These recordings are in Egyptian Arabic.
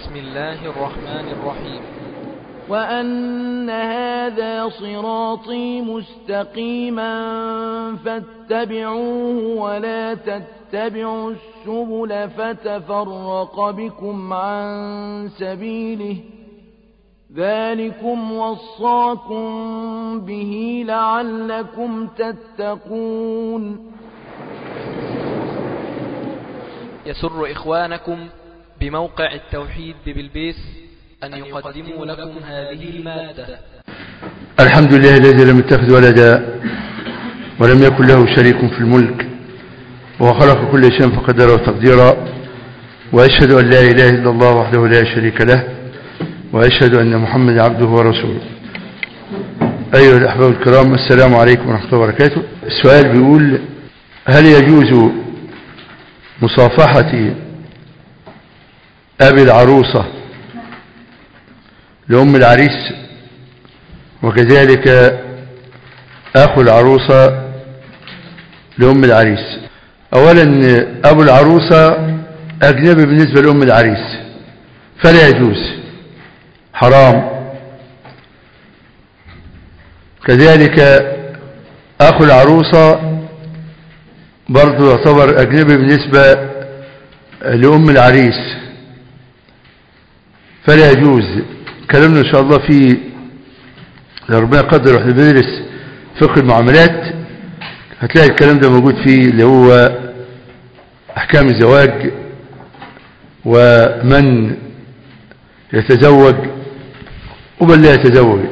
بسم الله الرحمن الرحيم وأن هذا صراطي مستقيما فاتبعوه ولا تتبعوا السبل فتفرق بكم عن سبيله ذلكم وصاكم به لعلكم تتقون يسر إخوانكم بموقع التوحيد ببلبيس أن يقدموا لكم هذه المادة الحمد لله الذي لم يتخذ ولدا ولم يكن له شريك في الملك وخلق كل شيء فقدره تقديرا وأشهد أن لا إله إلا الله وحده لا شريك له وأشهد أن محمد عبده ورسوله أيها الأحباب الكرام السلام عليكم ورحمة الله وبركاته السؤال بيقول هل يجوز مصافحة أبي العروسة لأم العريس وكذلك أخو العروسة لأم العريس أولا أبو العروسة أجنبي بالنسبة لأم العريس فلا يجوز حرام كذلك أخو العروسة برضو يعتبر أجنبي بالنسبة لأم العريس فلا يجوز كلامنا إن شاء الله في ربنا قدر واحنا بندرس فقه المعاملات هتلاقي الكلام ده موجود فيه اللي هو أحكام الزواج ومن يتزوج ومن لا يتزوج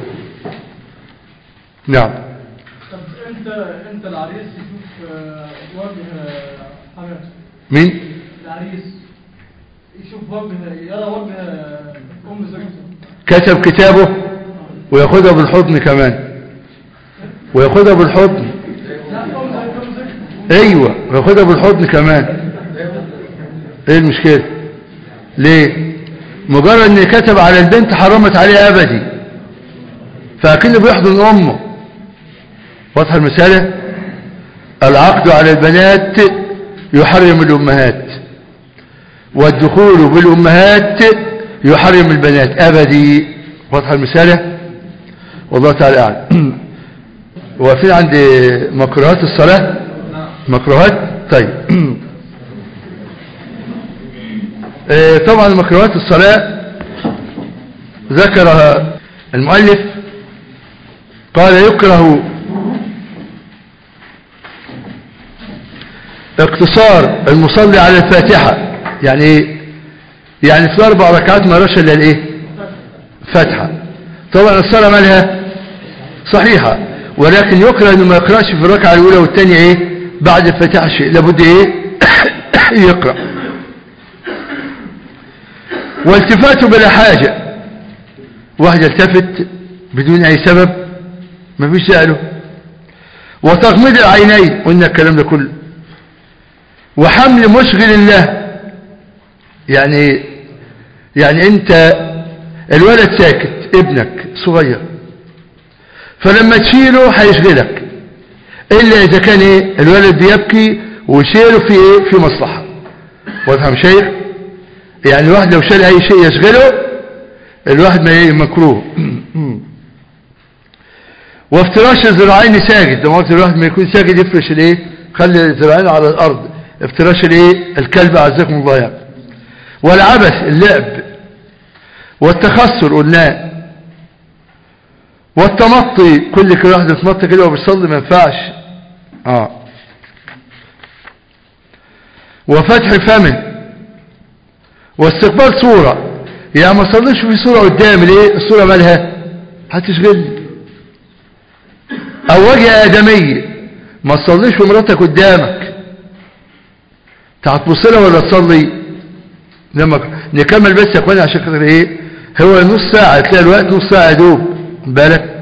نعم طب انت انت العريس يشوف آه، وجه حماته مين العريس يشوف وجه يرى وجه ام زوجته كتب كتابه وياخدها بالحضن كمان وياخدها بالحضن لا ام زوجته ام زوجته ايوه وياخدها بالحضن كمان ايه المشكله ليه مجرد ان كتب على البنت حرمت عليه ابدي فاكنه بيحضن امه واضحه المساله العقد على البنات يحرم الامهات والدخول بالامهات يحرم البنات ابدي واضحه المساله والله تعالى اعلم واقفين عند مكروهات الصلاه مكروهات طيب آه، طبعا مكروهات الصلاة ذكرها المؤلف قال يكره اقتصار المصلي على الفاتحة يعني ايه يعني في الاربع ركعات ما رش الا الايه فاتحة طبعا الصلاة مالها صحيحة ولكن يكره انه ما يقرأش في الركعة الاولى والثانية ايه بعد الفاتحة شيء لابد ايه يقرأ والتفاته بلا حاجة واحد يلتفت بدون أي سبب ما فيش سأله وتغميض العينين قلنا الكلام ده كله وحمل مشغل الله يعني يعني انت الولد ساكت ابنك صغير فلما تشيله هيشغلك الا اذا كان ايه الولد بيبكي وشيله في ايه في مصلحة واضح يا شيخ يعني الواحد لو شال اي شيء يشغله الواحد ما ي- مكروه وافتراش الذراعين ساجد ده وقت الواحد ما يكون ساجد يفرش الايه خلي الذراعين على الارض افتراش الايه الكلب عزكم الله يعني والعبث اللعب والتخسر قلناه والتمطي كل كل واحد يتمطي كده وبيصلي ما ينفعش اه وفتح فمه واستقبال صورة يعني ما صليش في صورة قدامي ليه الصورة مالها هتشغلني او وجه ادمي ما تصليش في مراتك قدامك انت هتبص لها ولا تصلي لما نكمل بس يا اخواني عشان خاطر ايه هو نص ساعة تلاقي الوقت نص ساعة يا دوب بالك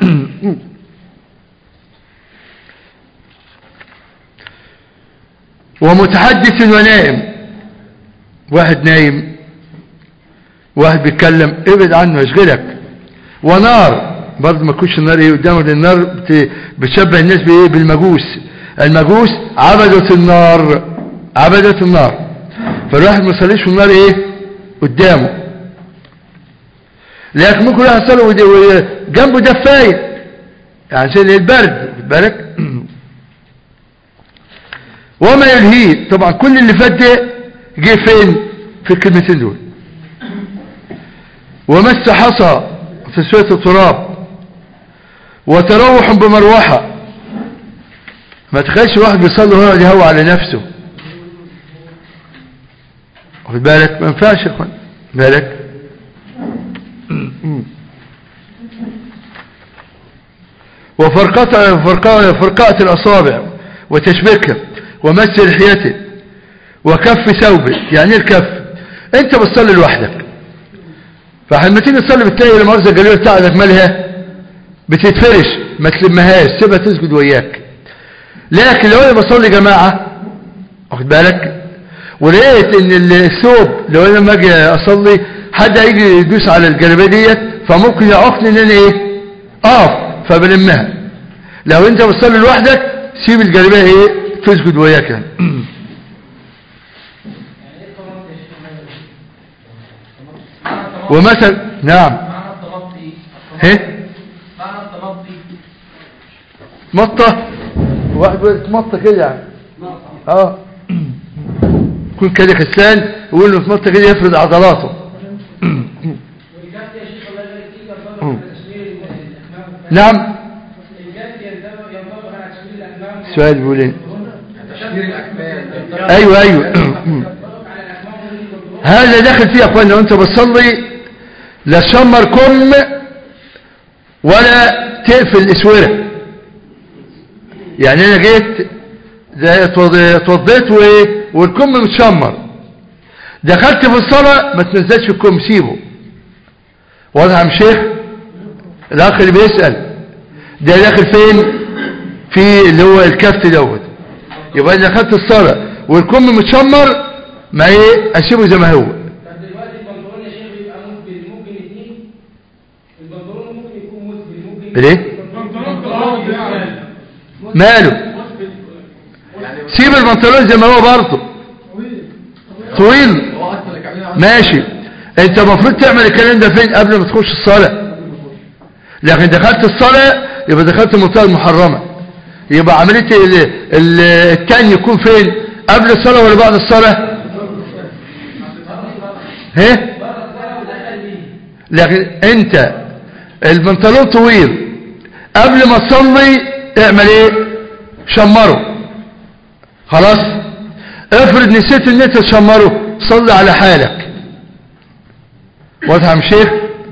ومتحدث ونائم واحد نايم واحد بيتكلم ابعد عنه يشغلك ونار برضه ما تكونش النار ايه قدامك لأن النار بت- بتشبه الناس بايه بالمجوس المجوس عبدة النار عبدة النار فالواحد ما يصليش في النار ايه قدامه لكن ممكن واحد يصلي ود- وجنبه دفاية يعني عشان البرد واخد بالك وما يلهيه طبعا كل اللي فات ده جه فين في الكلمتين دول ومس حصى في سوية التراب وتروح بمروحة ما تخيلش واحد بيصلي ويقعد يهوى على نفسه واخد بالك ما ينفعش يا اخوان بالك وفرقاء فرقاء فرقاءة الأصابع وتشبيكها ومس لحيته وكف ثوبه يعني ايه الكف انت بتصلي لوحدك فلما تيجي تصلي بالتالي المؤاخذه الجليله بتاعتك مالها بتتفرش ما تلمهاش سيبها تسجد وياك لكن لو انا بصلي جماعه واخد بالك ولقيت ان الثوب لو انا لما اجي اصلي حد هيجي يدوس على الجلابيه ديت فممكن يعوقني ان انا ايه اقف فبلمها لو انت بتصلي لوحدك سيب الجلابيه ايه تسجد وياك يعني ومثل نعم معنى التغطي ايه معنى التغطي مطة واحد بيتمطة كده يعني اه يكون كده خسان يقول له في مطة كده يفرد عضلاته والجهد يا شيخ الله يبارك فيك ينطبق على تشميل الاكمام نعم الجهد ينطبق ينطبق على تشميل الاكمام السؤال بيقول ايه تشميل الاكمام ايوه ايوه ينطبق على الاكمام والرجل هذا داخل فيه يا اخوانا لو انت بتصلي لا تشمر كم ولا تقفل اسوره يعني انا جيت زي اتوض- اتوضيت وايه والكم متشمر دخلت في الصلاه ما تنزلش الكم سيبه واضح يا عم شيخ الاخ اللي بيسال ده داخل فين في اللي هو الكفت دوت يبقى انا دخلت الصلاه والكم متشمر ما ايه اسيبه زي ما هو طب دلوقتي البنطلون يا شيخ بيبقى مسبل ممكن اثنين البنطلون ممكن يكون مسبل ممكن ليه؟ البنطلون في الارض يعني ماله سيب البنطلون زي ما هو برضه طويل ماشي انت المفروض تعمل الكلام ده فين قبل ما تخش الصلاة لكن دخلت الصلاة يبقى دخلت المنطقة المحرمة يبقى عملية ال- ال- التاني يكون فين قبل الصلاة ولا بعد الصلاة ها لكن انت البنطلون طويل قبل ما تصلي اعمل ايه شمره خلاص افرض نسيت ان انت تشمره صلي على حالك واضح يا عم شيخ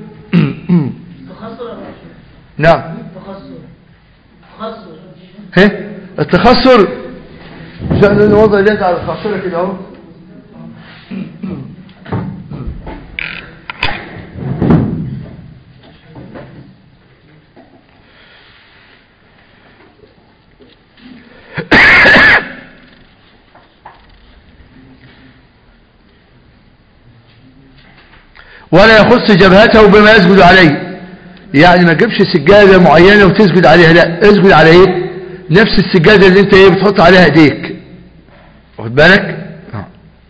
نعم ها التخسر شأن ان وضع اليد على الخاصرة كده اهو ولا يخص جبهته بما يسجد عليه يعني ما تجيبش سجادة معينة وتسجد عليها لا اسجد على ايه نفس السجادة اللي انت ايه بتحط عليها ايديك واخد بالك آه.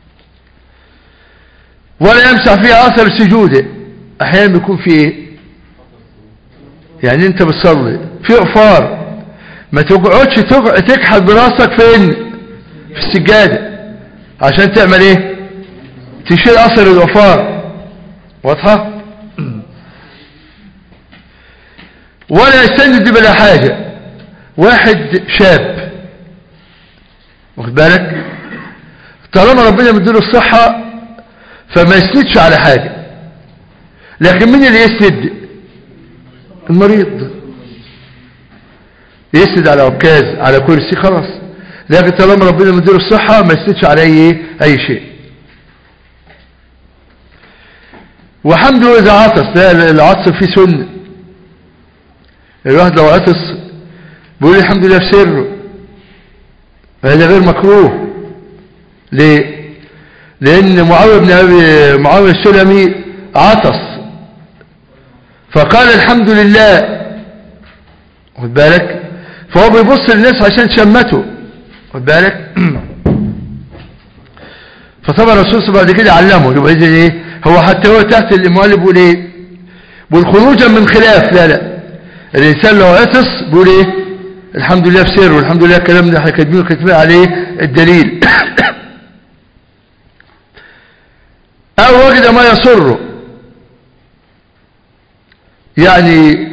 ولا يمسح فيها اثر سجوده احيانا بيكون في ايه يعني انت بتصلي في عفار ما تقعدش تقع- تكحل براسك فين في السجادة عشان تعمل ايه تشيل اثر العفار واضحة ولا يستند بلا حاجة واحد شاب واخد بالك طالما ربنا مديله الصحة فما يسندش على حاجة لكن مين اللي يسند المريض يسند على عكاز على كرسي خلاص لكن طالما ربنا مديله الصحة ما يسندش على اي اي شيء وحمده إذا عطس لا العطس فيه سنة الواحد لو عطس بيقول الحمد لله في سره فهذا غير مكروه ليه لأن معاوية بن أبي معاوية السلمي عطس فقال الحمد لله خد بالك فهو بيبص للناس عشان شمته خد بالك فطبعا الرسول صلى الله عليه وسلم بعد كده علمه يبقى اذا ايه هو حتى هو تحت المؤلف بيقول ايه بقول خروجا من خلاف لا لا الإنسان لو عطس بيقول إيه الحمد لله في سر والحمد لله الكلام ده احنا كاتبينه كاتبين عليه الدليل أو وجد ما يسره يعني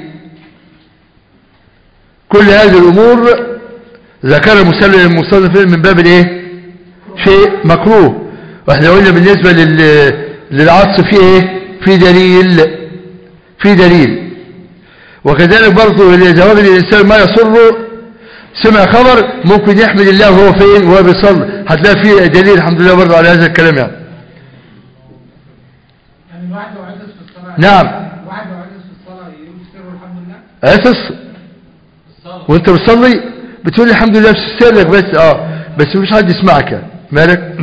كل هذه الأمور ذكر المسلم المصنف من باب الايه شيء مكروه واحنا قلنا بالنسبة لل... للعطس في ايه في دليل في دليل وكذلك برضه إذا وجد الإنسان ما يسره سمع خبر ممكن يحمد الله وهو فين وهو بيصلي هتلاقي فيه دليل الحمد لله برضه على هذا الكلام يعني يعني الواحد لو عطس في الصلاة نعم الواحد لو عطس في الصلاة يقول سر الحمد لله عطس وانت بتصلي بتقول لي الحمد لله في سرك بس اه بس مفيش حد يسمعك يعني مالك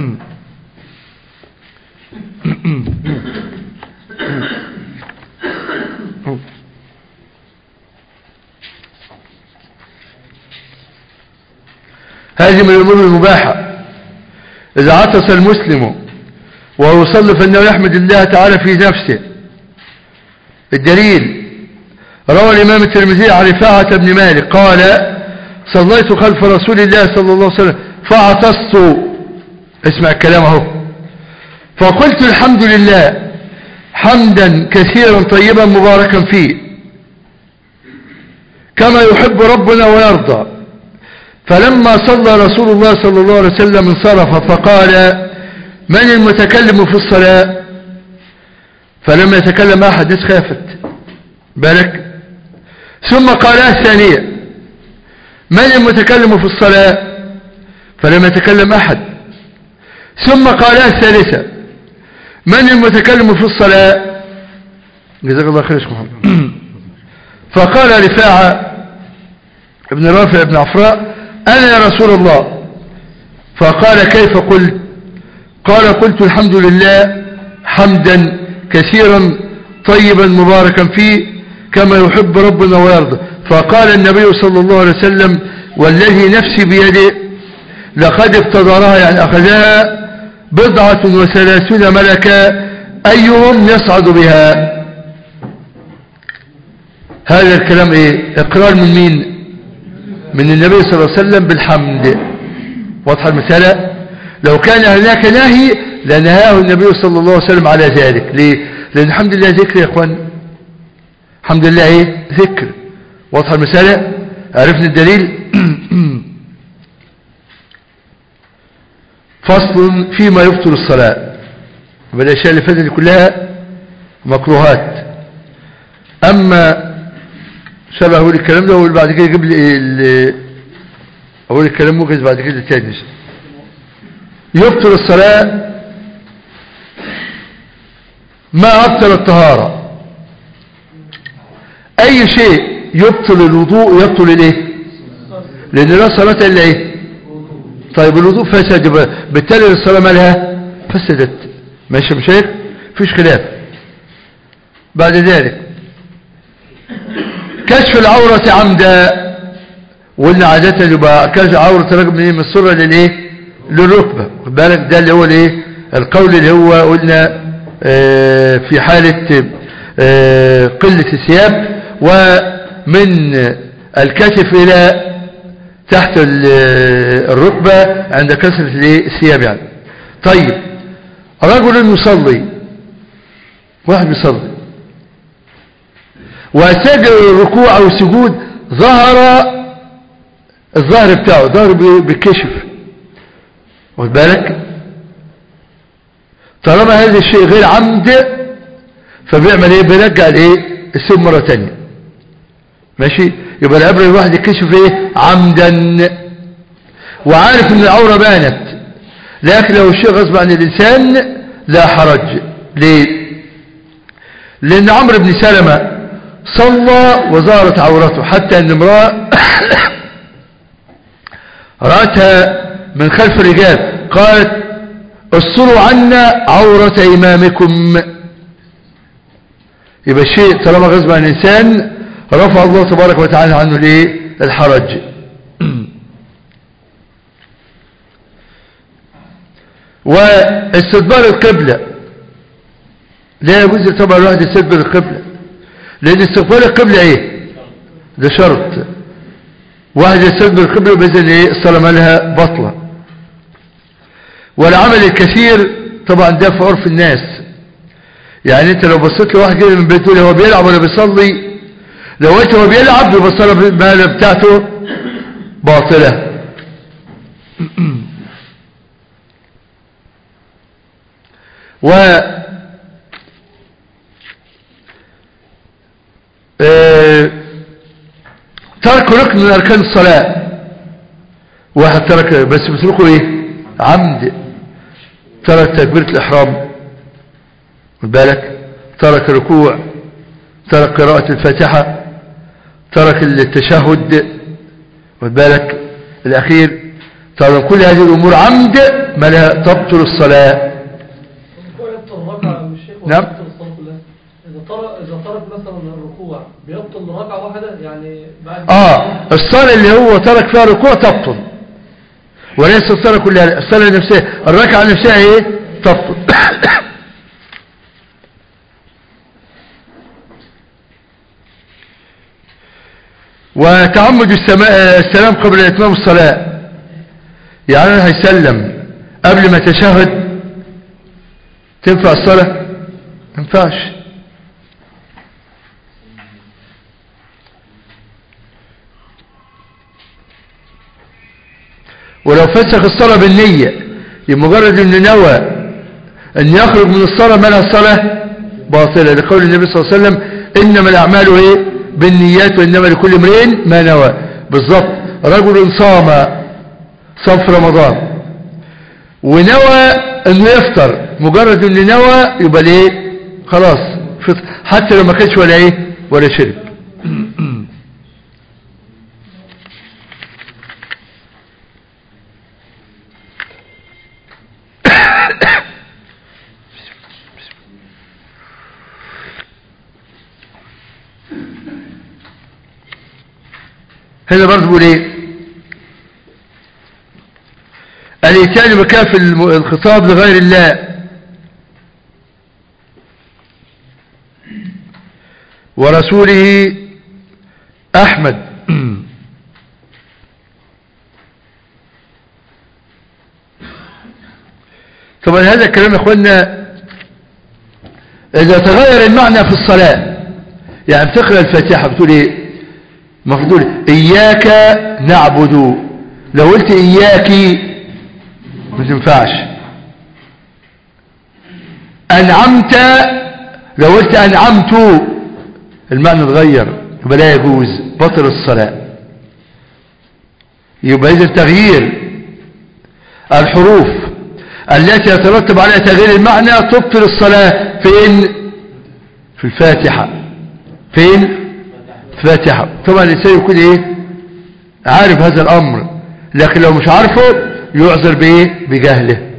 هذه من الأمور المباحة إذا عطس المسلم وهو يصلي فإنه يحمد الله تعالى في نفسه الدليل روى الإمام الترمذي عن رفاعة بن مالك قال صليت خلف رسول الله صلى الله عليه وسلم فعطست اسمع الكلام اهو فقلت الحمد لله حمدا كثيرا طيبا مباركا فيه كما يحب ربنا ويرضى فلما صلى رسول الله صلى الله عليه وسلم انصرف فقال من المتكلم في الصلاة فلم يتكلم أحد ناس خافت بالك ثم قالها الثانية من المتكلم في الصلاة فلم يتكلم أحد ثم قالها الثالثة من المتكلم في الصلاة جزاك الله خير يا شيخ محمد فقال رفاعة ابن رافع ابن عفراء أنا يا رسول الله فقال كيف قلت قال قلت الحمد لله حمدا كثيرا طيبا مباركا فيه كما يحب ربنا ويرضى فقال النبي صلى الله عليه وسلم والذي نفسي بيده لقد ابتدرها يعني أخذها بضعة وثلاثون ملكا أيهم يصعد بها هذا الكلام ايه اقرار من مين من النبي صلى الله عليه وسلم بالحمد واضح المسألة لو كان هناك نهي لنهاه النبي صلى الله عليه وسلم على ذلك ليه لأن الحمد لله ذكر يا اخوان الحمد لله ايه ذكر واضح المسألة عرفنا الدليل فصل فيما يبطل الصلاة يبقى الأشياء اللي فاتت دي كلها مكروهات أما شبه أقول الكلام ده أقول بعد كده يجيب لي ال- أقول الكلام موجز بعد كده تاني يبطل الصلاة ما أبطل الطهارة أي شيء يبطل الوضوء يبطل الايه لأن لا صلاة إلا ايه طيب الوضوء فسد يبقى بالتالي الصلاة مالها فسدت ماشي مش هيك فيش خلاف بعد ذلك كشف العورة عمدا وقلنا عادة يبقى كشف عورة الرجل من ايه من السرة للايه للركبة خد بالك ده اللي هو الايه القول اللي هو قلنا آه، في حالة آه، قلة الثياب ومن الكتف إلى تحت ال- الركبة عند كسرة الايه؟ الثياب يعني طيب رجل يصلي واحد بيصلي وسجد الركوع أو السجود ظهر الظهر بتاعه ظهر بي- بيتكشف واخد بالك طالما هذا الشيء غير عمد فبيعمل ايه بيرجع الايه السب مرة تانية ماشي يبقى العبرة الواحد يكشف ايه عمدا وعارف ان العورة بانت لكن لو الشيء غصب عن الانسان لا حرج ليه لان عمرو بن سلمة صلى وظهرت عورته حتى ان امرأة رأتها من خلف الرجال قالت اصروا عنا عورة امامكم يبقى الشيء طالما غصب عن الانسان رفع الله تبارك وتعالى عنه الايه الحرج واستدبار القبلة لا يجوز طبعا الواحد يستدبر القبلة لان استقبال القبلة ايه ده شرط واحد يستقبل القبلة بإذن ايه الصلاة مالها بطلة والعمل الكثير طبعا ده في عرف الناس يعني انت لو بصيت لواحد كده من بيته هو بيلعب ولا بيصلي لو انت هو بيلعب يبقى الصلاة بتاعته باطلة و آه، ترك ركن من أركان الصلاة واحد ترك بس بتركه ايه عمد ترك تكبيرة الإحرام خد بالك ترك الركوع ترك قراءة الفاتحة ترك التشهد خد بالك الأخير ترك كل هذه الأمور عمد ما لها تبطل الصلاة يبطل ركعة من الشيخ نعم. ويبطل الصلاة كلها إذا ترك إذا ترك مثلا الركوع بيبطل ركعة واحدة يعني بعد اه الصلاة اللي هو ترك فيها ركوع تبطل وليس الصلاة كلها الصلاة نفسها الركعة نفسها ايه تبطل وتعمد السما- السلام قبل اتمام الصلاة يعني أنا هيسلم قبل ما تشهد تنفع الصلاة ما ينفعش ولو فسخ الصلاة بالنية لمجرد انه نوى ان يخرج من الصلاة منها الصلاة باطلة لقول النبي صلى الله عليه وسلم انما الاعمال ايه بالنيات وانما لكل امرئ ما نوى بالضبط رجل صام صام في رمضان ونوى انه يفطر مجرد انه نوى يبقى ليه خلاص فطر حتى لو ما كانش ولا ايه ولا شرب هنا برضه بيقول ايه الاتيان بكاف الم- الخطاب لغير الله ورسوله احمد طبعا هذا الكلام يا اخوانا اذا تغير المعنى في الصلاة يعني بتقرأ الفاتحة بتقول ايه المفروض تقول اياك نعبد لو قلت اياكي ما تنفعش انعمت لو قلت انعمت المعنى اتغير يبقى لا يجوز بطل الصلاة يبقى اذا تغيير الحروف التي يترتب عليها تغيير المعنى تبطل الصلاة فين في الفاتحة فين فاتحة طبعا الإنسان يكون إيه عارف هذا الأمر لكن لو مش عارفه يعذر بإيه بجهله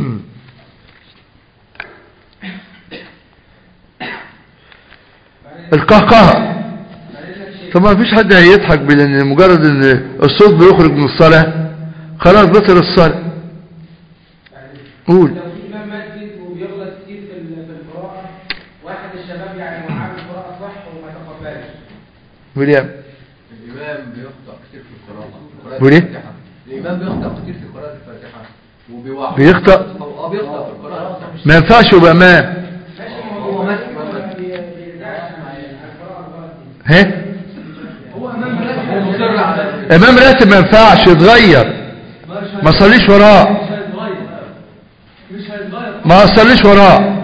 القهقهة طبعا مفيش حد هيضحك بلان مجرد ان الصوت بيخرج من الصلاة خلاص بطل الصلاة قول لو في امام مسجد وبيغلط كتير في ال- في القراءه واحد الشباب يعني هو عامل قراءه صح وما تقبلش ويليام الإمام بيخطأ كتير في القراءة قراءة بيقول إيه؟ الفاتحة. الإمام بيخطأ كتير في قراءة الفاتحة وبيوعى بيخطأ؟ أو آه بيخطأ في القراءة ما ينفعش يبقى امام هو ماسك ما بي- بيرجعش على القراءه الغلط دي ها هو أمام ملاك هو مصر على امام راتب ما ينفعش يتغير ما صليش وراه مش هيتغير مش هيتغير ما صليش وراه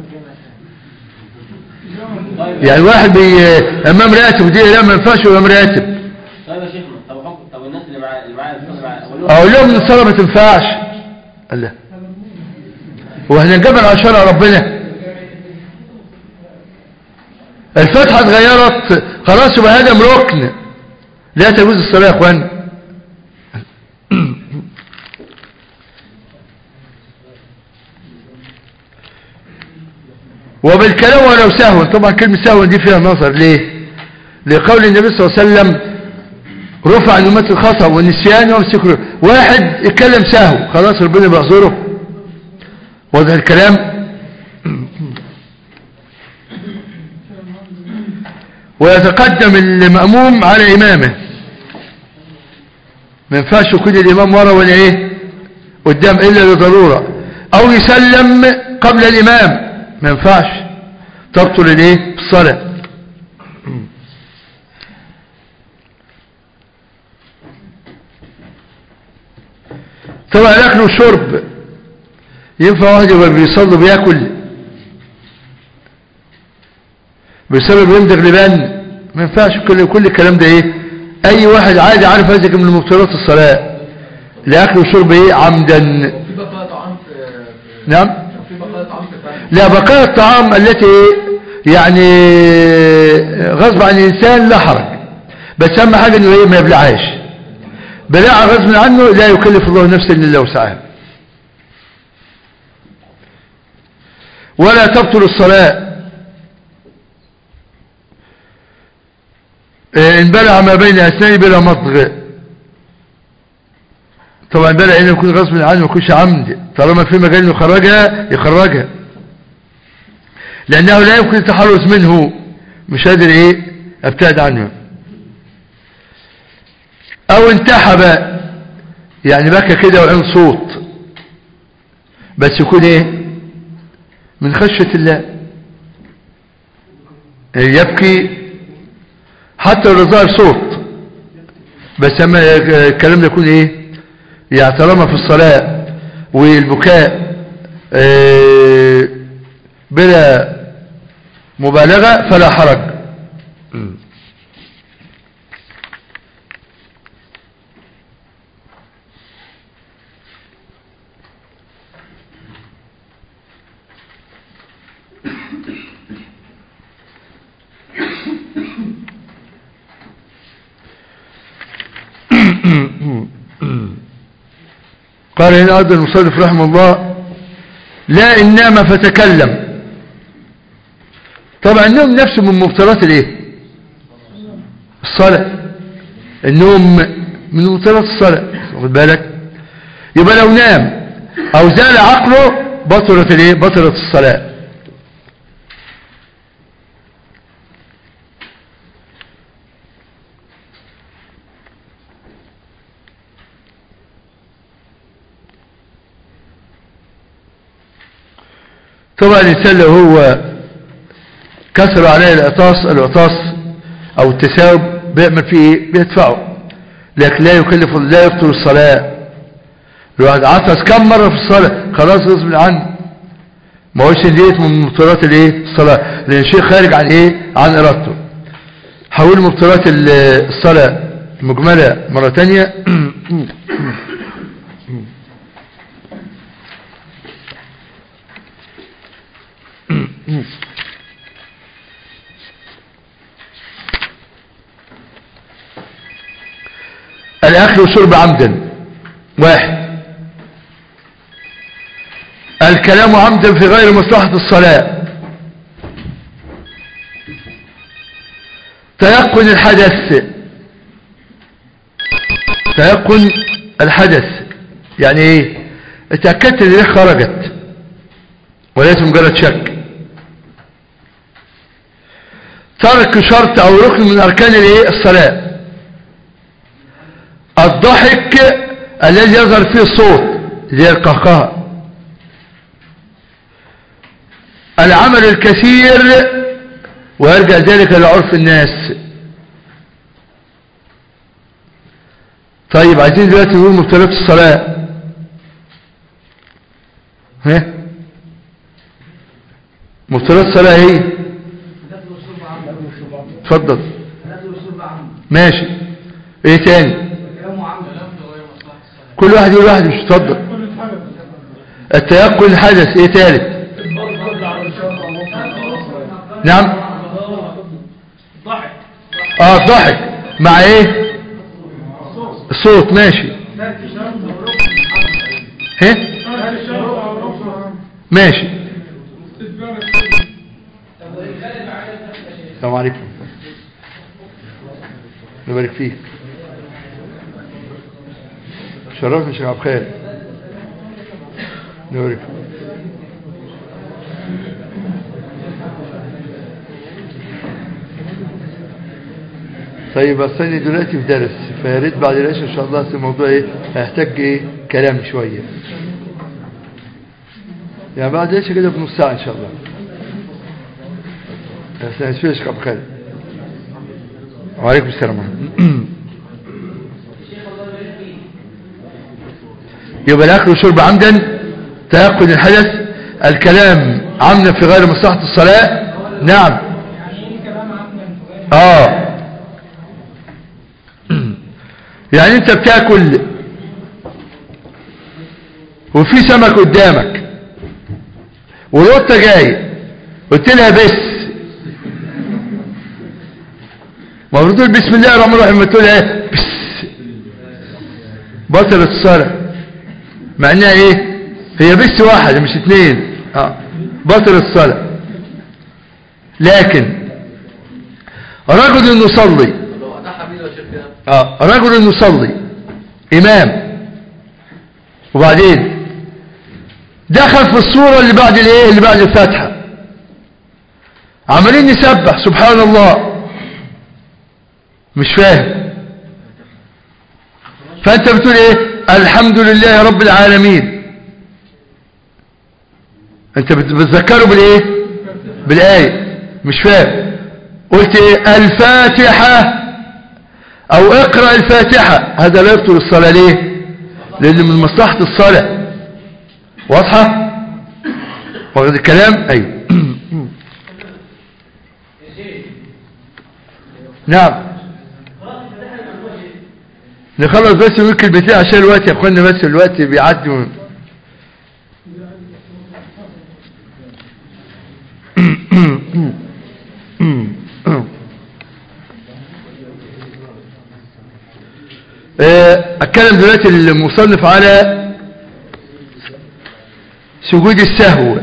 يعني واحد بي امام راتب دي لا ما ينفعش يبقى امام راتب طيب يا شيخنا طب حكم طب الناس اللي معايا اللي معايا اللي معايا اقول لهم اقول لهم ان الصلاه ما تنفعش قال لا واحنا نجمع عشان ربنا الفتحه اتغيرت خلاص يبقى هذا ركن لا تجوز الصلاه يا اخوان وبالكلام ولو سهوا طبعا كلمه سهوا دي فيها نظر ليه لقول النبي صلى الله عليه وسلم رفع عن أمة الخطأ والنسيان والسكر واحد اتكلم سهو خلاص ربنا بيعذره واضح الكلام ويتقدم المأموم على إمامه ما ينفعش يكون الإمام ورا ولا إيه قدام إلا لضرورة أو يسلم قبل الإمام ما ينفعش تبطل الإيه الصلاة طبعا الأكل والشرب ينفع واحد يبقى بيصلي بياكل بسبب يمضغ لبان ما ينفعش كل كل الكلام ده ايه اي واحد عادي عارف هذا من مبطلات الصلاة الاكل والشرب ايه عمدا في بقى طعام في في- نعم في بقى طعام في الفم لا بقايا الطعام التي يعني غصب عن الانسان لا حرج بس اهم حاجه انه ايه ما يبلعهاش بلاعها غصب عنه لا يكلف الله نفسا الا وسعها ولا تبطل الصلاه آه، ان بلع ما بين اسنانه بلا مضغ طبعا بلع هنا يكون غصب عنه ما يكونش عمد طالما في مجال انه يخرجها يخرجها لانه لا يمكن التحرز منه مش قادر ايه ابتعد عنه او انتحب يعني بكى كده وعين صوت بس يكون ايه من خشية الله يبكي حتى لو ظهر صوت بس اما الكلام ده يكون ايه يعني طالما في الصلاة والبكاء آه، بلا مبالغة فلا حرج قال هنا أيضا المصرف رحمه الله لا إن نام فتكلم طبعا النوم نفسه من مبطلات الايه الصلاة النوم من مبطلات الصلاة واخد بالك يبقى لو نام او زال عقله بطلت الايه بطلت الصلاة طبعا الإنسان لو هو كسر عليه العطاس العطاس او التساوب بيعمل فيه ايه بيدفعه لكن لا يكلف لا يبطل الصلاة الواحد عطس كم مرة في الصلاة خلاص غصب عنه ما هوش ان ديت من مبطلات الايه الصلاة لان الشيء خارج عن ايه عن ارادته حول مبطلات ال- الصلاة مجملة مرة تانية الأكل والشرب عمدا واحد الكلام عمدا في غير مصلحة الصلاة تيقن الحدث تيقن الحدث يعني ايه اتأكدت ان الريح خرجت وليس مجرد شك ترك شرط او ركن من اركان الايه الصلاه الضحك الذي يظهر فيه الصوت زي القهقهة العمل الكثير ويرجع ذلك لعرف الناس طيب عايزين دلوقتي نقول مبتلات الصلاة ها مبتلات الصلاة ايه اتفضل ماشي ايه تاني كل واحد يقول واحد مش اتفضل التيقن الحدث ايه تالت نعم اه الضحك مع ايه الصوت ماشي ها ماشي السلام عليكم نبارك فيك شرفنا شيخ عبد الخير نورك طيب اصل أنا دلوقتي في درس فيا ريت بعد العشاء ان شاء الله أصل الموضوع ايه هيحتاج ايه كلام شويه يعني بعد العشاء كده بنص ساعه ان شاء الله بس هنسفيش ابو خالد وعليكم السلام يبقى الاكل والشرب عمدا تيقن الحدث الكلام عمدا في غير مصلحه الصلاه نعم يعني ايه كلام عمدا في غير اه يعني انت بتاكل وفي سمك قدامك والقطه جاي قلت لها بس المفروض تقول بسم الله الرحمن الرحيم ما تقول ايه بس بطلت الصلاه مع انها ايه هي بس واحده مش اتنين اه بطل الصلاه لكن رجل يصلي لو ده حبيبي يا شيخ كده آه رجل يصلي إمام وبعدين دخل في الصورة اللي بعد الايه اللي بعد الفاتحة عمالين نسبح سبحان الله مش فاهم فانت بتقول ايه الحمد لله رب العالمين انت بت- بتذكره بالايه بالايه مش فاهم قلت ايه الفاتحه او اقرأ الفاتحة هذا لا يبطل الصلاة ليه لان من مصلحة الصلاة واضحة واخد الكلام ايوه نعم نخلص بس نقول كلمتين عشان الوقت يا اخوانا بس الوقت بيعدي من... آه، اتكلم دلوقتي المصنف على سجود السهو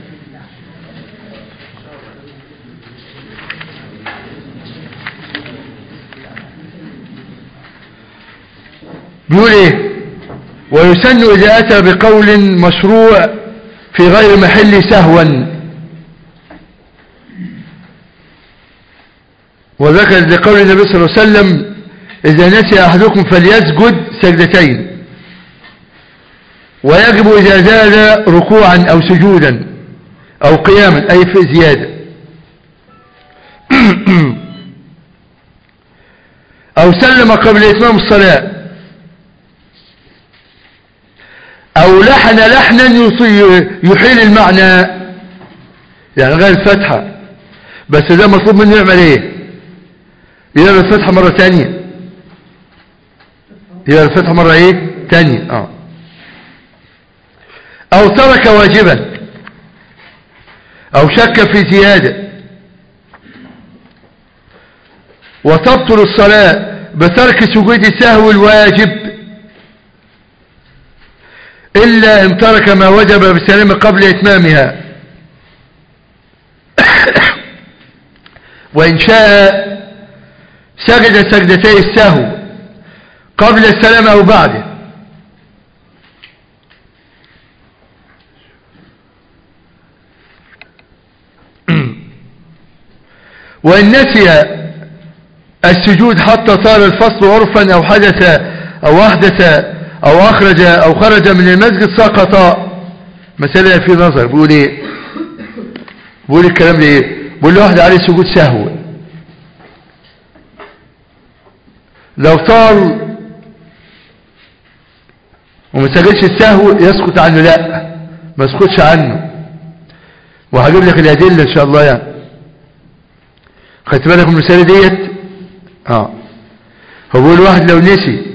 بيقول ايه ويسن اذا اتى بقول مشروع في غير محل سهوا وذكر لقول النبي صلى الله عليه وسلم إذا نسي أحدكم فليسجد سجدتين ويجب إذا زاد ركوعا أو سجودا أو قياما أي في زيادة أو سلم قبل إتمام الصلاة أو لحن لحنا يطي- يحيل المعنى يعني غير الفتحة بس ده مطلوب منه يعمل ايه يقرأ الفتحة مرة تانية يقرأ الفتحة مرة ايه تانية اه او ترك واجبا او شك في زيادة وتبطل الصلاة بترك سجود السهو الواجب إلا إن ترك ما وجب بسلام قبل إتمامها وإن شاء سجد سجدتي السهو قبل السلام أو بعده وإن نسي السجود حتى طال الفصل عرفا أو حدث أو أحدث أو أخرج أو خرج من المسجد سقط مسألة في نظر بيقول إيه بيقول الكلام ده إيه بيقول له واحد عليه سجود سهو لو طال وما سجدش السهو يسكت عنه لا ما يسكتش عنه وهجيب لك الأدلة إن شاء الله يعني خدت بالك من المسألة ديت اه هو بيقول واحد لو نسي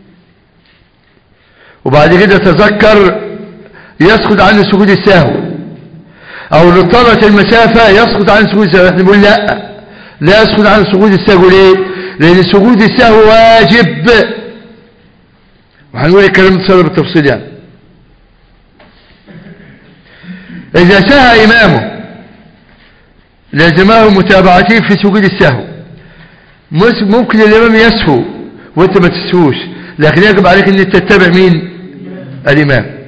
وبعد كده تذكر يسقط عنه سجود السهو او لو طالت المسافة يسقط عنه سجود السهو احنا بنقول لا لا يسقط عنه سجود السهو ليه لان سجود السهو واجب وهنقول الكلام ده بالتفصيل يعني اذا سهى امامه لازمه متابعته في سجود السهو مس- ممكن الامام يسهو وانت ما تسهوش لكن يجب عليك ان تتبع مين الامام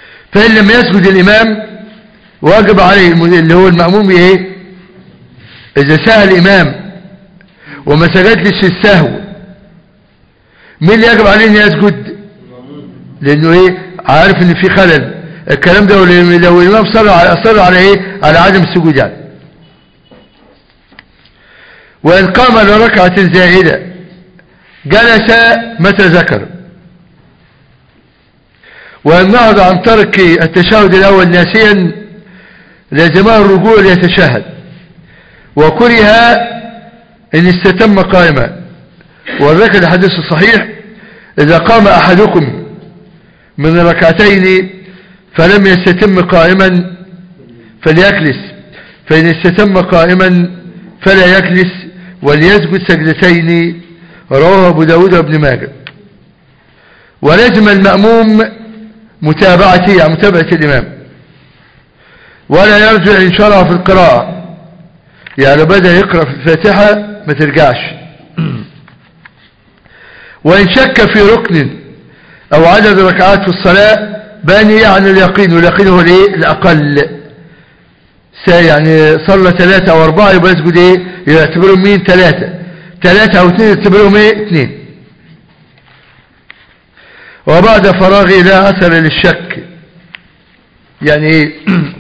فان لم يسجد الامام واجب عليه الم- اللي هو المأموم ايه إذا سهى الإمام وما سجدلش السهو مين اللي يجب عليه أن يسجد لأنه إيه عارف أن في خلل الكلام ده لو لو الإمام صلى على صلى على إيه على عدم السجود يعني وإن قام لركعة زائدة جلس متى ذكر وإن نهض عن ترك التشهد الأول ناسيا لازمه الرجوع ليتشهد وكره إن استتم قائما وذلك الحديث الصحيح إذا قام أحدكم من ركعتين فلم يستتم قائما فليجلس فإن استتم قائما فلا يجلس وليسجد سجدتين رواه أبو داود وابن ماجه ولازم المأموم متابعته يعني متابعة الإمام ولا يرجع إن شرع في القراءة يعني لو بدأ يقرأ في الفاتحة ما ترجعش وإن شك في ركن أو عدد ركعات في الصلاة باني عن اليقين واليقين هو الايه الأقل يعني صلى ثلاثة أو أربعة يبقى يسجد إيه يعتبرهم مين ثلاثة ثلاثة أو اثنين يعتبرهم إيه اثنين وبعد فراغي لا أثر للشك يعني إيه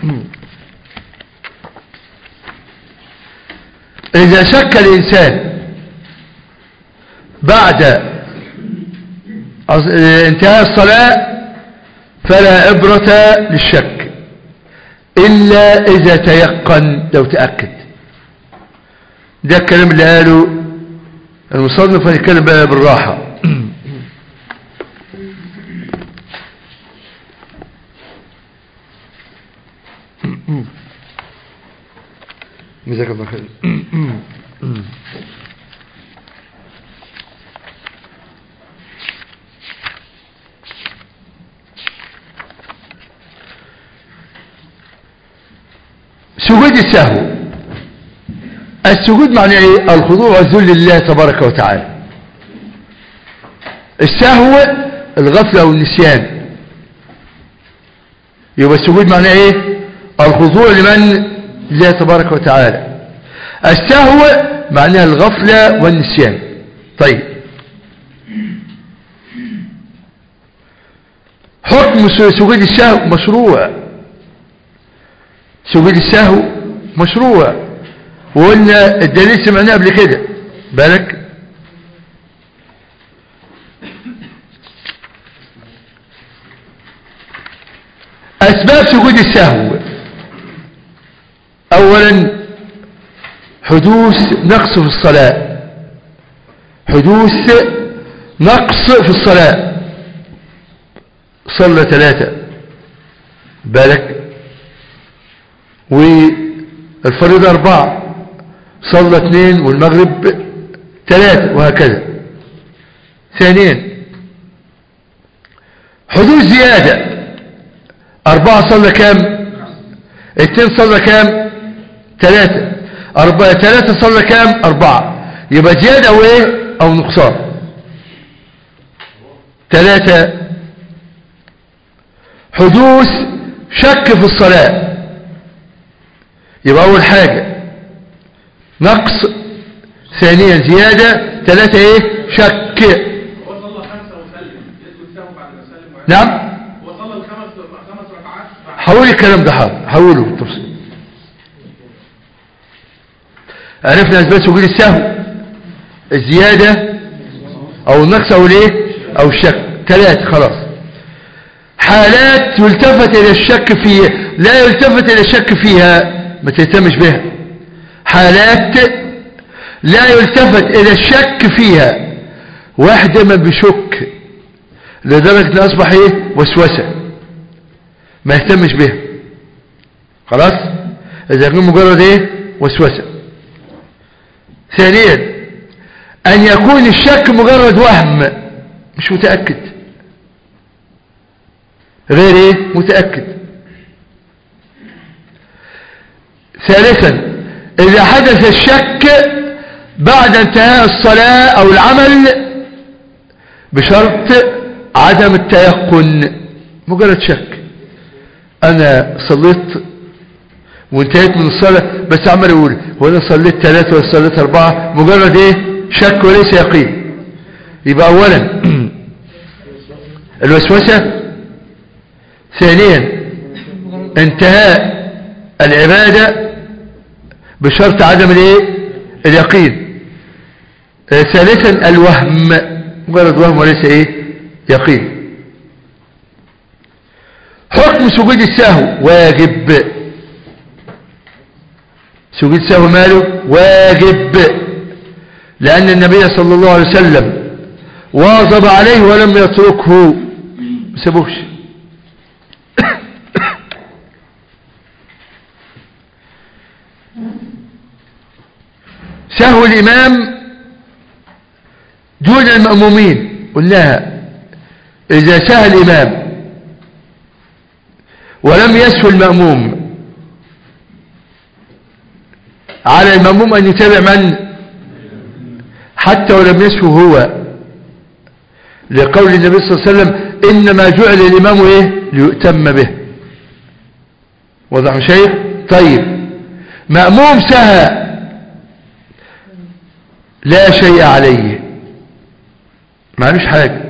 إذا شك الإنسان بعد انتهاء الصلاة فلا عبرة للشك إلا إذا تيقن لو تأكد ده الكلام اللي قاله المصنف هنتكلم بقى بالراحة جزاك الله خير سجود السهو السجود معناه ايه الخضوع والذل لله تبارك وتعالى السهو الغفلة والنسيان يبقى السجود معناه ايه الخضوع لمن لله تبارك وتعالى السهو معناه الغفلة والنسيان طيب حكم سجود السهو مشروع سجود السهو مشروع وقلنا الدليل سمعناه قبل كده بالك أسباب سجود السهو أولا حدوث نقص في الصلاة حدوث نقص في الصلاة صلى ثلاثة بالك والفريضة أربعة صلى اثنين والمغرب ثلاثة وهكذا ثانيا حدوث زيادة أربعة صلى كام اثنين صلى كام ثلاثة أربعة ثلاثة صلى كام أربعة يبقى زيادة أو إيه أو نقصان ثلاثة حدوث شك في الصلاة يبقى أول حاجة نقص ثانيا زيادة ثلاثة إيه شك هو صلى خمسة وسلم يسجد سهو بعد ما سلم وعلا. نعم هو صلى الخمس خمس ركعات بعد حول الكلام ده حاضر حوله بالتفصيل عرفنا أسباب سجود السهو الزيادة أو النقص أو الايه أو الشك ثلاث خلاص حالات يلتفت إلى الشك فيها لا يلتفت إلى الشك فيها ما تهتمش بها حالات لا يلتفت إلى الشك فيها واحد ما بيشك لدرجة أن أصبح إيه وسوسة ما يهتمش بها خلاص إذا كان مجرد إيه وسوسة ثانيا أن يكون الشك مجرد وهم مش متأكد غير إيه متأكد ثالثا إذا حدث الشك بعد انتهاء الصلاة أو العمل بشرط عدم التيقن مجرد شك أنا صليت وانتهيت من الصلاة بس عمال يقول هو انا صليت ثلاثة ولا صليت اربعة مجرد ايه شك وليس يقين يبقى اولا الوسوسة ثانيا انتهاء العبادة بشرط عدم الايه اليقين آه، ثالثا الوهم مجرد وهم وليس ايه يقين حكم سجود السهو واجب سجود السهو ماله واجب لأن النبي صلى الله عليه وسلم واظب عليه ولم يتركه ما سابوش سهو الإمام دون المأمومين قلناها إذا سهى الإمام ولم يسهو المأموم على المأموم أن يتابع من حتى ولم يسهو هو لقول النبي صلى الله عليه وسلم إنما جعل الإمام إيه ليؤتم به وضع شيء طيب مأموم سهى لا شيء عليه معلوش حاجة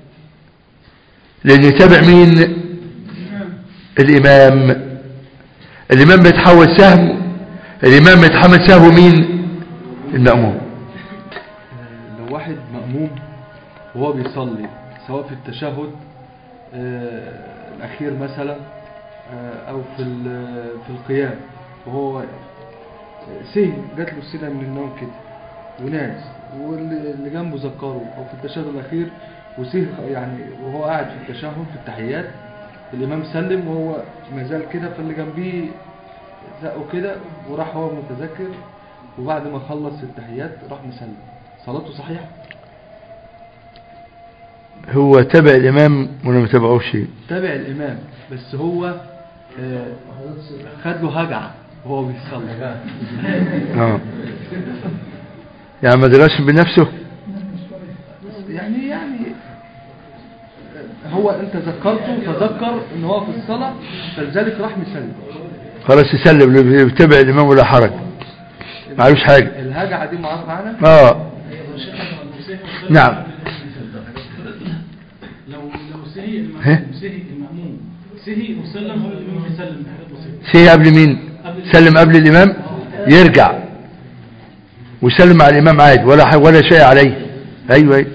لأن يتابع مين الإمام الإمام بيتحول سهم الإمام بيتحمل سهو مين المأموم لو واحد مأموم وهو بيصلي سواء في التشهد آه، الأخير مثلا آه، أو في ال- في القيام وهو واقف آه، سهي جات له السنة من النوم كده وناس واللي اللي جنبه ذكره أو في التشهد الأخير وسهي يعني وهو قاعد في التشهد في التحيات الإمام سلم وهو مازال كده فاللي جنبيه زقه كده وراح هو متذكر وبعد ما خلص التحيات راح مسلم صلاته صحيحة هو تبع الإمام ولا ما تبعوش تابع الإمام بس هو آه، خد له هجعة وهو بيصلي اه يعني ما دراش بنفسه يعني يعني آه، هو انت ذكرته تذكر ان هو في الصلاة فلذلك راح مسلم خلاص يسلم اللي بيتبع الإمام ولا حرج معلوش حاجة الهجعة دي معاك معانا اه نعم لو لو سهي ها؟ المأموم سهي المأموم سهي وسلم هو الإمام هيسلم بحاجات بسيطة سيه قبل مين سلم قبل الإمام يرجع ويسلم على الإمام عادي ولا ح- ولا شيء عليه أيوة أيوة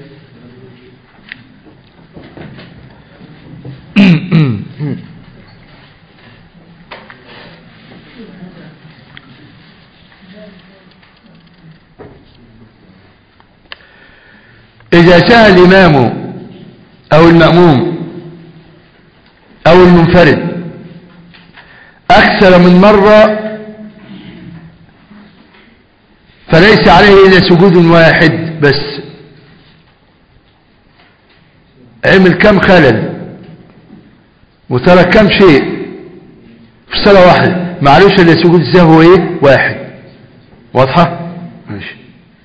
إذا سهى الإمام أو المأموم أو المنفرد أكثر من مرة فليس عليه إلا سجود واحد بس عمل كم خلل وترك كم شيء في صلاة واحدة معلوش إلا سجود السهو إيه واحد واضحة ماشي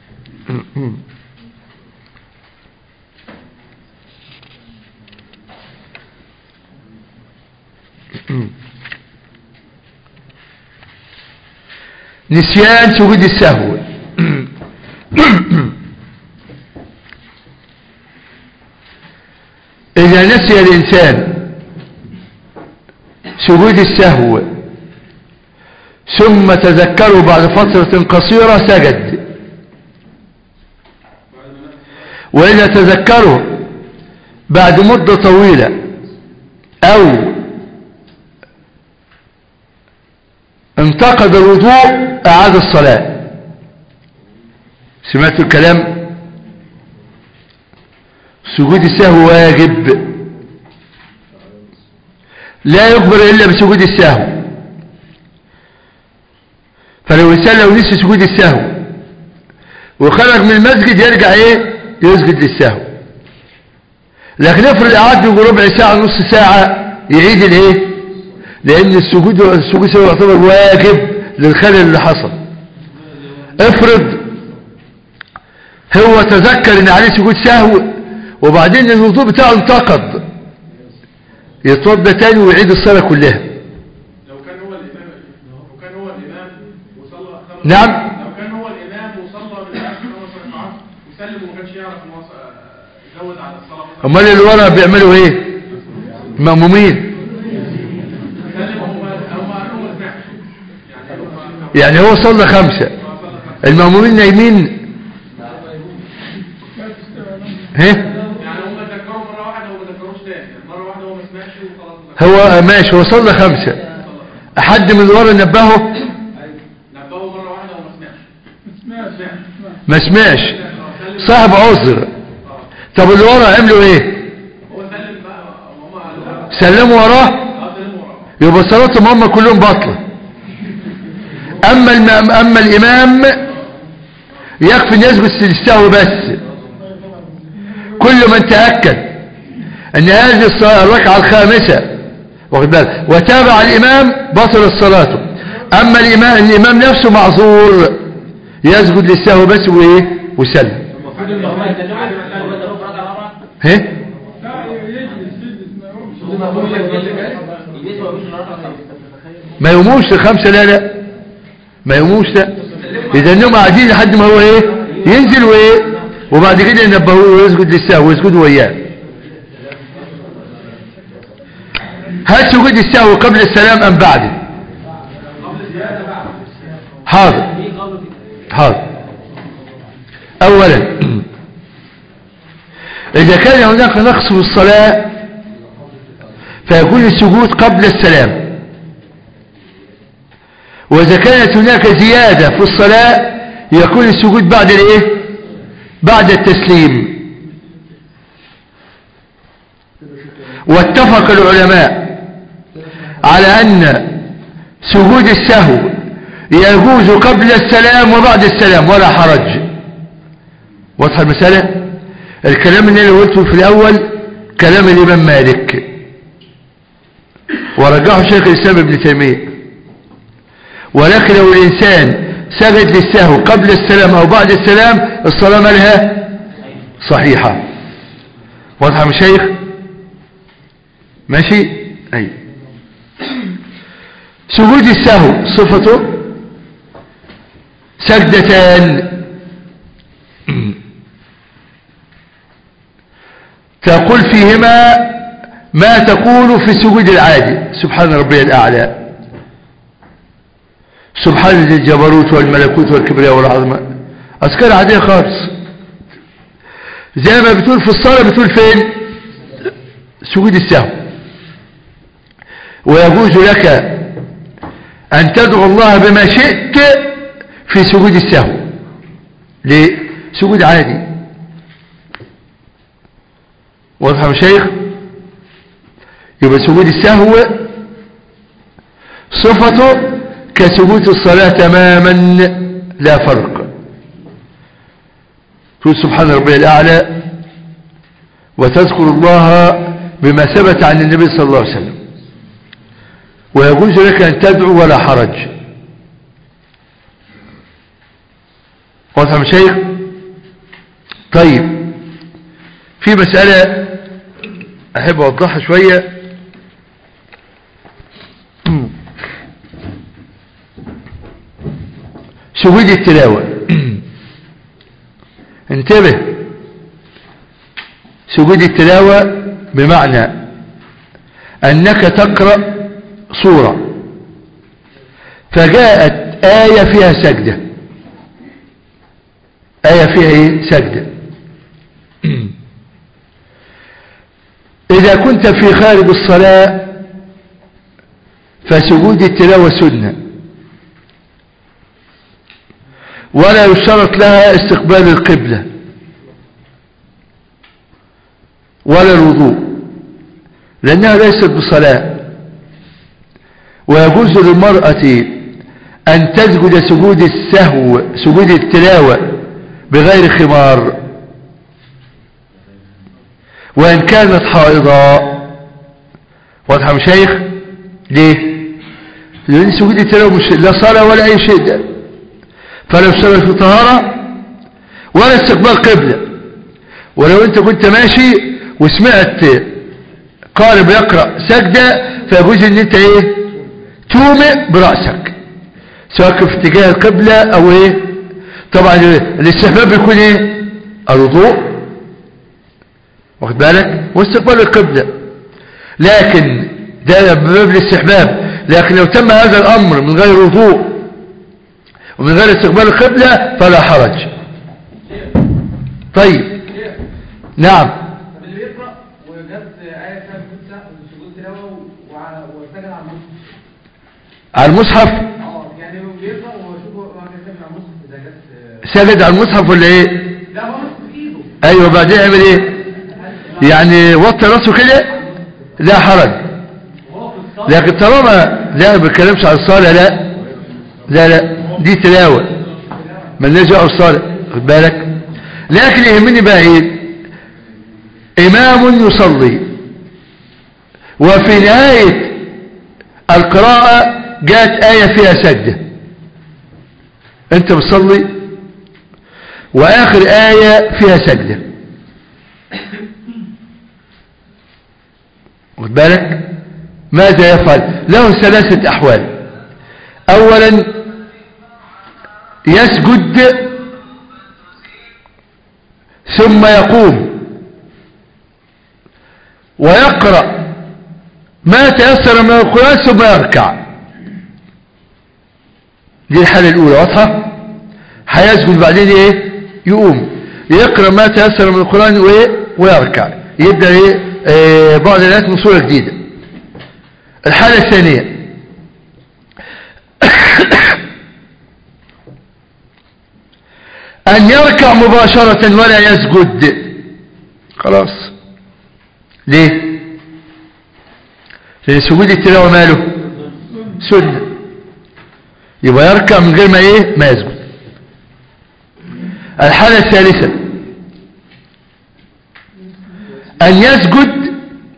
نسيان سجود السهو إذا نسي الإنسان سجود السهو ثم تذكره بعد فترة قصيرة سجد وإذا تذكره بعد مدة طويلة أو انتقد الوضوء أعاد الصلاة سمعت الكلام سجود السهو واجب لا يقبل إلا بسجود السهو فلو إنسان لو نسي سجود السهو وخرج من المسجد يرجع ايه يسجد للسهو لكن افرض قعد له ربع ساعة نص ساعة يعيد الايه لان السجود السجود سهو يعتبر واجب للخلل اللي حصل افرض هو تذكر ان عليه سجود سهو وبعدين الوضوء بتاعه انتقض يتوضى تاني ويعيد الصلاة كلها لو كان هو الإمام لو كان الامام وصلى خمس نعم. لو كان هو الامام وصلى بالناس خمس ركعات وسلم وما كانش يعرف ان هو ص- زود على الصلاه امال اللي ورا بيعملوا ايه المأمومين سلم هم هم قالوا ما سمعش يعني هم يعني هو صلى خمسة المأمومين نايمين ها يعني هم ذكروا مره واحده وما ذكروش تاني يعني مره واحده هو ما سمعش وخلاص هو ماشي هو صلى خمسة حد من ورا نبهه نبهوا مره واحده وما سمعش ما سمعش صاحب عذر طب اللي ورا عملوا ايه هو سلم بقى هم قالوا سلموا وراه اه سلموا وراه يبقى صلاتهم هم كلهم باطلة اما الم... اما الامام يكفي ان يسجد للسهو بس كل من تأكد ان هذه الصلاة الركعة الخامسة واخد بالك وتابع الامام بطل صلاته اما الامام الامام نفسه معذور يسجد للسهو بس وايه ويسلم المفروض ان هم يسلموا بعد ما يسلموا في الركعه الرابعه ها يجلسوا ويمشوا الركعه الخامسه ما يقوموش لخمسة لا لا ما يقوموش لا اذا انهم قاعدين لحد ما هو ايه ينزل وايه وبعد كده ينبهوه ويسجد للسهو ويسجدوا وياه هل سجود السهو قبل السلام ام بعده حاضر حاضر اولا اذا كان هناك نقص في الصلاة فيكون السجود قبل السلام وإذا كانت هناك زيادة في الصلاة يكون السجود بعد الايه بعد التسليم واتفق العلماء على أن سجود السهو يجوز قبل السلام وبعد السلام ولا حرج واضحة المسألة الكلام اللي أنا قلته في الأول كلام الإمام مالك ورجحه شيخ الإسلام ابن تيمية ولكن لو الإنسان سجد للسهو قبل السلام أو بعد السلام الصلاة مالها صحيحة واضحة يا شيخ ماشي أي سجود السهو صفته سجدتان تقول فيهما ما تقول في السجود العادي سبحان ربي الأعلى سبحان ذي الجبروت والملكوت والكبرياء والعظمة أذكار عادية خالص زي ما بتقول في الصلاة بتقول فين سجود السهو ويجوز لك أن تدعو الله بما شئت في سجود السهو ليه سجود عادي واضح يا شيخ يبقى سجود السهو صفته كسجود الصلاة تماما لا فرق تقول سبحان ربي الأعلى وتذكر الله بما ثبت عن النبي صلى الله عليه وسلم ويجوز لك أن تدعو ولا حرج واضح يا شيخ طيب في مسألة أحب أوضحها شوية سجود التلاوة انتبه سجود التلاوة بمعنى أنك تقرأ صورة فجاءت آية فيها سجدة آية فيها إيه؟ سجدة إذا كنت في خارج الصلاة فسجود التلاوة سنة ولا يشترط لها استقبال القبلة ولا الوضوء لأنها ليست بصلاة ويجوز للمرأة أن تسجد سجود السهو سجود التلاوة بغير خمار وإن كانت حائضة واضحة يا شيخ ليه لأن سجود التلاوة مش لا صلاة ولا أي شيء ده فلا اشتغل في طهارة ولا استقبال قبلة ولو انت كنت ماشي وسمعت قارب يقرأ سجدة فيجوز ان انت ايه تومئ برأسك سواء في اتجاه القبلة او ايه طبعا الاستحباب بيكون ايه الوضوء واخد بالك واستقبال القبلة لكن ده باب الاستحباب لكن لو تم هذا الامر من غير وضوء ومن غير استقبال القبلة فلا حرج طيب نعم طب اللي بيقرأ وجاب آية فيها سجود سجود تلاوة وع- وسجد على المصحف على المصحف اه يعني هو بيقرأ وشوف هو كان سجد على المصحف إذا جت سجد على المصحف ولا ايه لا هو ماسك في إيده ايوه بعدين يعمل ايه يعني وطي راسه كده لا حرج لكن طالما لا ما بيتكلمش عن الصلاة لا لا لا دي تلاوة مالناش دعوه بالصلاة خد بالك لكن يهمني بقى ايه امام يصلي وفي نهاية القراءة جاءت آية فيها سجدة انت بتصلي واخر آية فيها سجدة واخد بالك ماذا يفعل له ثلاثة احوال اولا يسجد ثم يقوم ويقرأ ما تيسر من القرآن ثم يركع دي الحالة الأولى واضحة هيسجد بعدين ايه يقوم يقرأ ما تيسر من القرآن وايه ويركع يبدأ ايه آه بعض الآيات من صورة جديدة الحالة الثانية أن يركع مباشرة ولا يسجد خلاص ليه لأن سجود التلاوة ماله سنة يبقى يركع من غير ما ايه ما يسجد الحالة الثالثة أن يسجد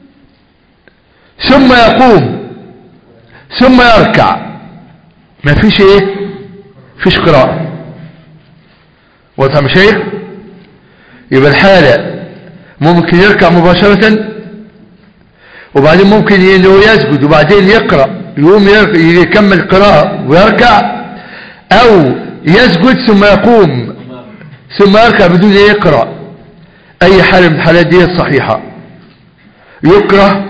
ثم يقوم ثم يركع ما فيش ايه فيش قراءة واضح مشايخ يبقى الحالة ممكن يركع مباشرة وبعدين ممكن انه يسجد وبعدين يقرأ يقوم يرك- يكمل قراءة ويركع او يسجد ثم يقوم ثم يركع بدون أن يقرأ اي حالة من الحالات دي صحيحة يكره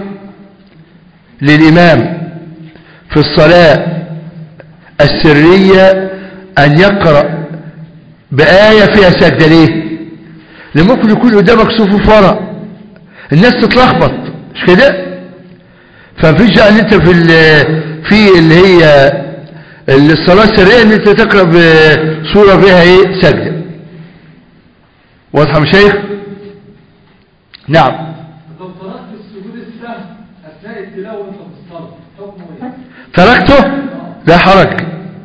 للامام في الصلاة السرية ان يقرأ بآية فيها سجدة ليه لأن ممكن يكون قدامك صفوف ورا الناس تتلخبط مش كده فمفيش داعي ان انت في ال- في اللي هي الصلاة السرية ان انت تقرأ بصورة فيها ايه سجدة واضحة يا مشايخ نعم لو تركت السجود السهل اثناء التلاوه وانت في الصلاه حكمه ايه؟ تركته لا حرج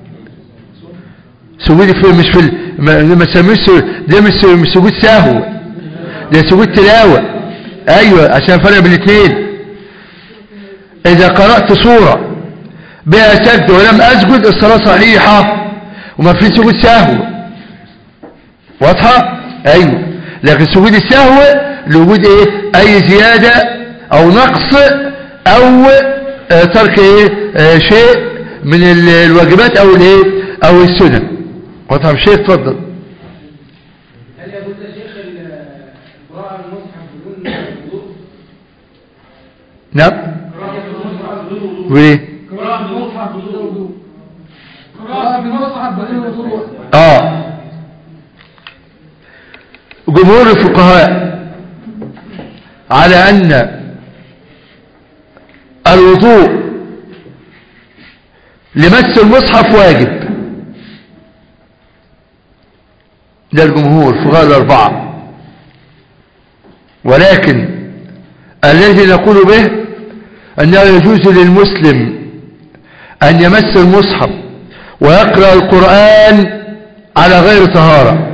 سجود في مش في ال- ما ما تسميش سجود- ده مش مش سجود سهو ده سجود تلاوة ايوه عشان فرق بين الاثنين اذا قرأت سورة بها سجد ولم اسجد الصلاة صحيحة وما في سجود سهو واضحة ايوه لكن سجود السهو لوجود ايه اي زيادة او نقص او آه، ترك ايه آه، شيء من ال- الواجبات او الايه او السنن واضحة مش شيء اتفضل هل يجوز يا شيخ ال- القراءة من المصحف بدون وضوء؟ نعم قراءة المصحف بدون وضوء وايه قراءة المصحف بدون وضوء قراءة في المصحف بدون وضوء اه جمهور الفقهاء على ان الوضوء لمس المصحف واجب ده الجمهور فقهاء الاربعه ولكن الذي نقول به انه يجوز للمسلم ان يمس المصحف ويقرأ القرآن على غير طهارة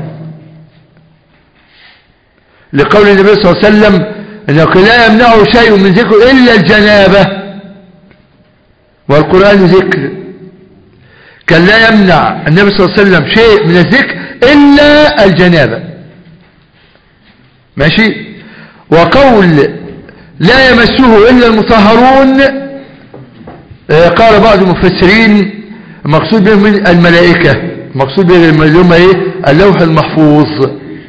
لقول النبي صلى الله عليه وسلم انه لا يمنعه شيء من ذكر الا الجنابة والقرآن ذكر كان لا يمنع النبي صلى الله عليه وسلم شيء من الذكر الا الجنابة ماشي وقول لا يمسه الا المطهرون آه، قال بعض المفسرين المقصود بهم من الملائكة المقصود بهم اللي هم ايه اللوح المحفوظ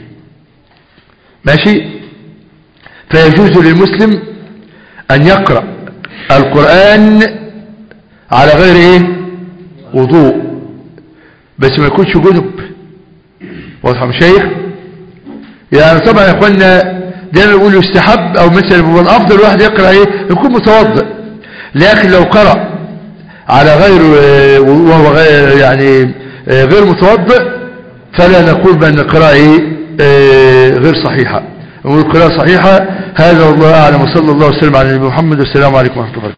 ماشي فيجوز للمسلم ان يقرأ القرآن على غير ايه وضوء بس ما يكونش جنب واضح يا مشايخ يعني طبعا يا اخوانا دايما بيقولوا يستحب او مثلا هو الافضل الواحد يقرا ايه يكون متوضئ لكن لو قرأ على غير وهو غير يعني غير متوضئ فلا نقول بأن القراءة إيه؟ غير صحيحة نقول القراءة صحيحة هذا والله أعلم وصلى الله وسلم على نبينا محمد والسلام عليكم ورحمة الله